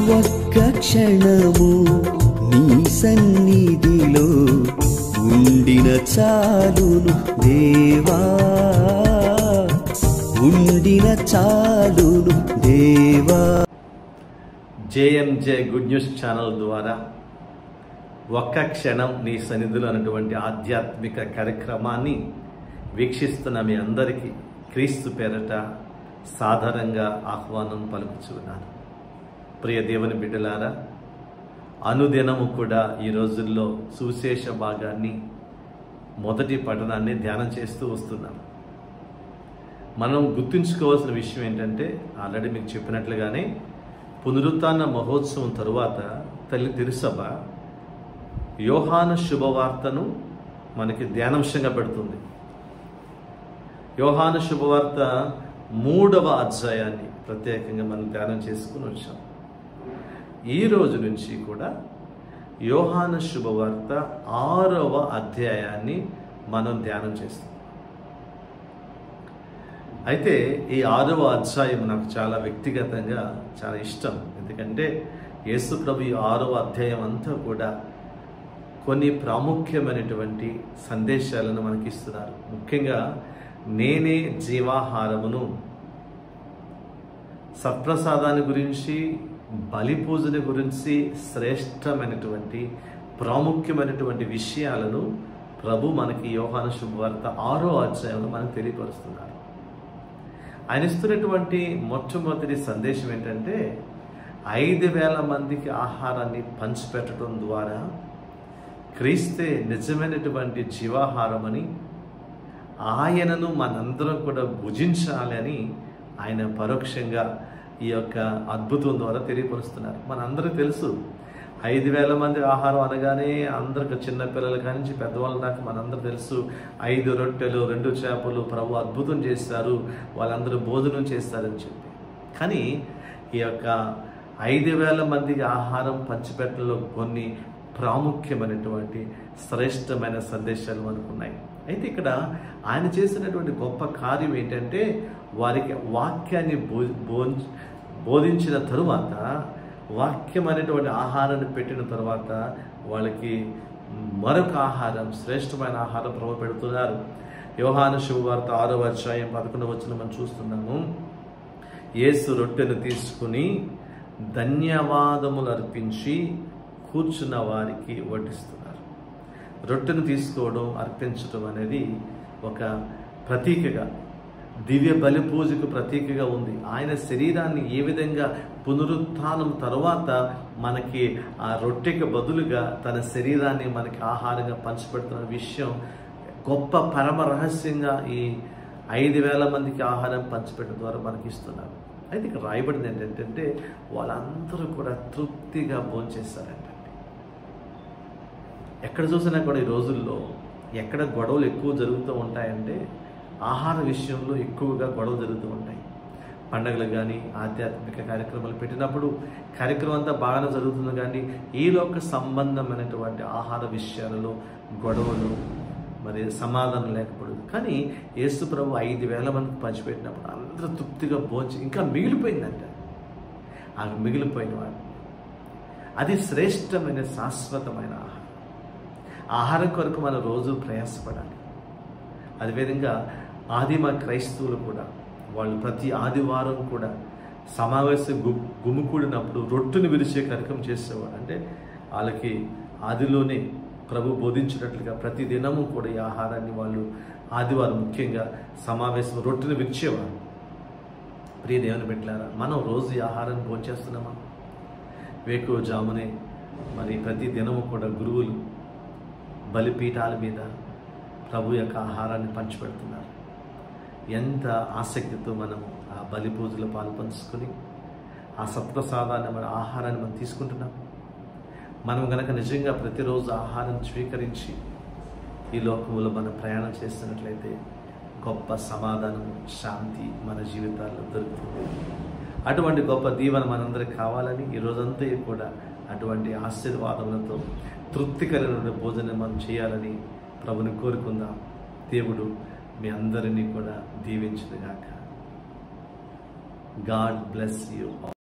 ఒక్క క్షణము నీ సన్నిధిలో ఉండిన చాలును దేవా ఉండిన చాలును దేవా జేఎంజే గుడ్ న్యూస్ ఛానల్ ద్వారా ఒక్క క్షణం నీ సన్నిధిలో అన్నటువంటి ఆధ్యాత్మిక కార్యక్రమాన్ని వీక్షిస్తున్న మీ అందరికీ క్రీస్తు పేరట సాధారణంగా ఆహ్వానం పలుకుచున్నాను ప్రియ దేవుని బిడ్డలారా అనుదినము కూడా ఈ రోజుల్లో సువిశేష భాగాన్ని మొదటి పఠనాన్ని ధ్యానం చేస్తూ వస్తున్నాం మనం గుర్తుంచుకోవాల్సిన విషయం ఏంటంటే ఆల్రెడీ మీకు చెప్పినట్లుగానే పునరుత్థాన మహోత్సవం తరువాత తల్లి తిరుసభ యోహాన శుభవార్తను మనకి ధ్యానాంశంగా పెడుతుంది యోహాన శుభవార్త మూడవ అధ్యాయాన్ని ప్రత్యేకంగా మనం ధ్యానం చేసుకుని వచ్చాం ఈ రోజు నుంచి కూడా యోహాన శుభవార్త ఆరవ అధ్యాయాన్ని మనం ధ్యానం చేస్తాం అయితే ఈ ఆరవ అధ్యాయం నాకు చాలా వ్యక్తిగతంగా చాలా ఇష్టం ఎందుకంటే యేసు ప్రభు ఈ ఆరవ అధ్యాయం అంతా కూడా కొన్ని ప్రాముఖ్యమైనటువంటి సందేశాలను మనకి ఇస్తున్నారు ముఖ్యంగా నేనే జీవాహారమును సత్ప్రసాదాన్ని గురించి బలి పూజల గురించి శ్రేష్టమైనటువంటి ప్రాముఖ్యమైనటువంటి విషయాలను ప్రభు మనకి యోహాన శుభవార్త ఆరో అధ్యాయంలో మనకు తెలియపరుస్తున్నారు ఆయన ఇస్తున్నటువంటి మొట్టమొదటి సందేశం ఏంటంటే ఐదు వేల మందికి ఆహారాన్ని పంచిపెట్టడం ద్వారా క్రీస్తే నిజమైనటువంటి జీవాహారమని ఆయనను మనందరం కూడా భుజించాలి అని ఆయన పరోక్షంగా ఈ యొక్క అద్భుతం ద్వారా తెలియపరుస్తున్నారు మనందరికీ తెలుసు ఐదు వేల మంది ఆహారం అనగానే అందరికి చిన్న పిల్లల కానించి పెద్దవాళ్ళ దాకా మనందరూ తెలుసు ఐదు రొట్టెలు రెండు చేపలు ప్రభు అద్భుతం చేస్తారు వాళ్ళందరూ భోజనం చేస్తారని చెప్పి కానీ ఈ యొక్క ఐదు వేల మందికి ఆహారం పంచిపెట్టడంలో కొన్ని ప్రాముఖ్యమైనటువంటి శ్రేష్టమైన సందేశాలు మనకు ఉన్నాయి అయితే ఇక్కడ ఆయన చేసినటువంటి గొప్ప కార్యం ఏంటంటే వారికి వాక్యాన్ని బో బోధ- బోధించిన తరువాత వాక్యం అనేటువంటి ఆహారాన్ని పెట్టిన తర్వాత వాళ్ళకి మరొక ఆహారం శ్రేష్టమైన ఆహారం ప్రభు పెడుతున్నారు యోహాను శుభవార్త ఆరో అధ్యాయం పదకొండవ వచ్చిన మనం చూస్తున్నాము యేసు రొట్టెను తీసుకుని ధన్యవాదములు అర్పించి కూర్చున్న వారికి వడ్డిస్తున్నారు రొట్టెను తీసుకోవడం అర్పించడం అనేది ఒక ప్రతీకగా దివ్య బలి పూజకు ప్రతీకగా ఉంది ఆయన శరీరాన్ని ఏ విధంగా పునరుత్థానం తర్వాత మనకి ఆ రొట్టెకి బదులుగా తన శరీరాన్ని మనకి ఆహారంగా పంచిపెడుతున్న విషయం గొప్ప పరమ రహస్యంగా ఈ ఐదు వేల మందికి ఆహారం పంచిపెట్టడం ద్వారా మనకి ఇస్తున్నారు అయితే ఇక్కడ రాయబడింది ఏంటంటే వాళ్ళందరూ కూడా తృప్తిగా భోంచేస్తారంటండి ఎక్కడ చూసినా కూడా ఈ రోజుల్లో ఎక్కడ గొడవలు ఎక్కువ జరుగుతూ ఉంటాయంటే ఆహార విషయంలో ఎక్కువగా గొడవలు జరుగుతూ ఉంటాయి పండగలు కానీ ఆధ్యాత్మిక కార్యక్రమాలు పెట్టినప్పుడు కార్యక్రమం అంతా బాగానే జరుగుతుంది కానీ ఈలోక సంబంధమైనటువంటి ఆహార విషయాలలో గొడవలు మరి సమాధానం లేకపోవడం కానీ యేసు ప్రభు ఐదు వేల మందికి పంచిపెట్టినప్పుడు అందరూ తృప్తిగా భోంచి ఇంకా మిగిలిపోయిందంట ఆ మిగిలిపోయిన వాడు అది శ్రేష్టమైన శాశ్వతమైన ఆహారం ఆహారం కొరకు మనం రోజు ప్రయాసపడాలి అదేవిధంగా ఆదిమ క్రైస్తవులు కూడా వాళ్ళు ప్రతి ఆదివారం కూడా సమావేశం గు గుమికూడినప్పుడు రొట్టును విరిచే కార్యక్రమం చేసేవాడు అంటే వాళ్ళకి ఆదిలోనే ప్రభు బోధించినట్లుగా ప్రతి దినము కూడా ఈ ఆహారాన్ని వాళ్ళు ఆదివారం ముఖ్యంగా సమావేశం రొట్టెను విరిచేవారు ప్రియ దేవుని పెట్టారా మనం రోజు ఈ ఆహారాన్ని భోంచేస్తున్నామా వేకువ జామునే మరి ప్రతి దినము కూడా గురువులు బలిపీఠాల మీద ప్రభు యొక్క ఆహారాన్ని పంచిపెడుతున్నారు ఎంత ఆసక్తితో మనం ఆ బలి పూజలో పాల్పంచుకొని ఆ సత్ప్రసాదాన్ని మన ఆహారాన్ని మనం తీసుకుంటున్నాం మనం గనక నిజంగా ప్రతిరోజు ఆహారం స్వీకరించి ఈ లోకంలో మనం ప్రయాణం చేస్తున్నట్లయితే గొప్ప సమాధానం శాంతి మన జీవితాల్లో దొరుకుతుంది అటువంటి గొప్ప దీవెన మనందరికి కావాలని ఈ రోజంతా కూడా అటువంటి ఆశీర్వాదములతో తృప్తికరమైన భోజనం మనం చేయాలని ప్రభుని కోరుకుందాం దేవుడు మీ అందరినీ కూడా దీవించుగాక గాడ్ బ్లెస్ యూ